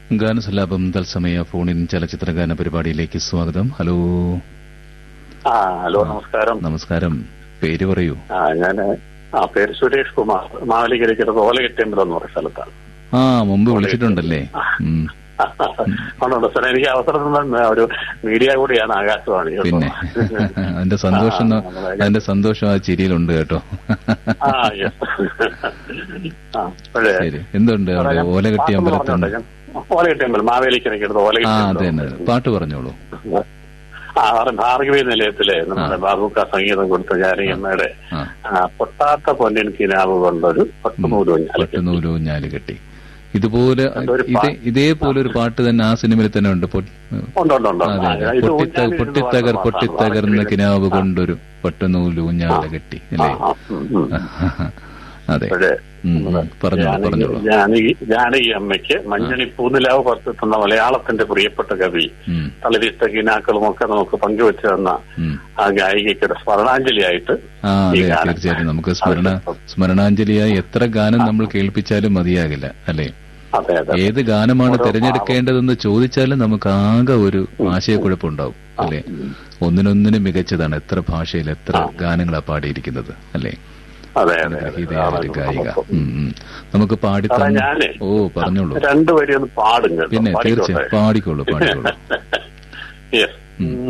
ഗാനസലാപം തത്സമയ ഫോണിൻ ചലച്ചിത്ര ഗാന പരിപാടിയിലേക്ക് സ്വാഗതം ഹലോ ആ ഹലോ നമസ്കാരം നമസ്കാരം പേര് പറയൂ ആ ഞാൻ ആ പേര് സുരേഷ് കുമാർ മാവേലിക്കരയ്ക്കടുത്ത് ഓലകെട്ടിയമ്പലം എന്ന് പറയുന്ന സ്ഥലത്താണ് ആ മുമ്പ് വിളിച്ചിട്ടുണ്ടല്ലേ ഉം. അതുകൊണ്ട് സാർ എനിക്ക് അവസരം തന്ന ഒരു മീഡിയ കൂടിയാണ് ആകാശവാണി കേട്ടോ. പിന്നെ അതിന്റെ സന്തോഷം ആ, നമ്മളെ- അതിന്റെ സന്തോഷം ആ ചിരിയിലുണ്ട് കേട്ടോ ആ yes. ആ അപ്പോഴേ ശരി എന്തുണ്ട് അവിടെ ഞാൻ ഓല കെട്ടിയ പാട്ടൊന്ന് അമ്പലത്തുണ്ട് പറഞ്ഞോട്ടെ. ഞാൻ ഓലകെട്ടിയമ്പലം മാവേലിക്കരയ്ക്കടുത്ത് ആ ഓലകെട്ടിയമ്പലം അതെ തന്നെ പാട്ട് പറഞ്ഞോളൂ ആ അവിടെ ഭാർഗവി നിലയത്തിലെ നമ്മുടെ ബാബുക്ക സംഗീതം കൊടുത്ത ജാനകിയമ്മയുടെ ആ ആ, പൊട്ടാത്ത പൊന്നിൻ കിനാവ് കൊണ്ടൊരു പട്ടുനൂല് ഊഞ്ഞാൽ പട്ടുനൂലോ ഞാല് കെട്ടി ഇതുപോലെ അതൊരു ഇതേ പാ- ഇതേപോലെ ഒരു പാട്ട് തന്നെ ആ സിനിമയിൽ തന്നെ ഉണ്ട് പൊ- ഉണ്ട് ഉണ്ട് ഉണ്ട് അതെ ആ, അതെ ഇത് പൊട്ടിത്ത ഊഞ്ഞാലിരുന്ന് പൊട്ടിത്തകർ പാടുന്ന പൊട്ടിത്തകർന്ന പാട്ടാണ്. കിനാവ് കൊണ്ടൊരു പട്ടുനൂല് ഊഞ്ഞാല കെട്ടി അല്ലേ ആ, ഉം, ഉം. അതെ ഇപ്പോഴേ ഉം, ഉം. പറഞ്ഞോളൂ ജാനകി- പറഞ്ഞോളൂ ജാനകി ജാനകി അമ്മയ്ക്ക് മഞ്ഞണി പൂനിലാവ് പർത്തുന്ന മലയാളത്തിന്റെ പ്രിയപ്പെട്ട കവി ഉം, തളിരിട്ട കിനാക്കളും ഒക്കെ നമുക്ക് പങ്കുവെച്ചു തന്ന ഉം. ആ ഗായികയ്ക്ക് സ്മരണാഞ്ജലിയായിട്ട് ആ ഈ അതെ ഗാനം. തീർച്ചയായിട്ടും നമുക്ക് സ്മരണ ആവശ്യം. സ്മരണാഞ്ജലിയായി എത്ര ഗാനം നമ്മൾ കേൾപ്പിച്ചാലും മതിയാകില്ല അല്ലേ അതെ അതെ ഏത് ഗാനമാണ് ഓരോ തിരഞ്ഞെടുക്കേണ്ടതെന്ന് ചോദിച്ചാലും നമുക്ക് ആകെ ഒരു ആശയക്കുഴപ്പമുണ്ടാവും അല്ലേ ഒന്നിനൊന്നിനും മികച്ചതാണ് എത്ര ഭാഷയിൽ എത്ര ഗാനങ്ങളാ പാടിയിരിക്കുന്നത് അല്ലേ അതെ അതെ അതെ. ഗീതയായ ഒരു അതാണ് ഗായിക നമുക്ക് ഉം, ഉം. നമുക്ക് പാടി സാറേ, തന്ന- ഞാനേ ഓ പറഞ്ഞോളൂ രണ്ടു വരി ഒന്ന് പാടും കേട്ടോ പിന്നെ പാടിക്കോട്ടെ? തീർച്ചയായും പാടിക്കോളൂ പാടിക്കോളൂ Yes.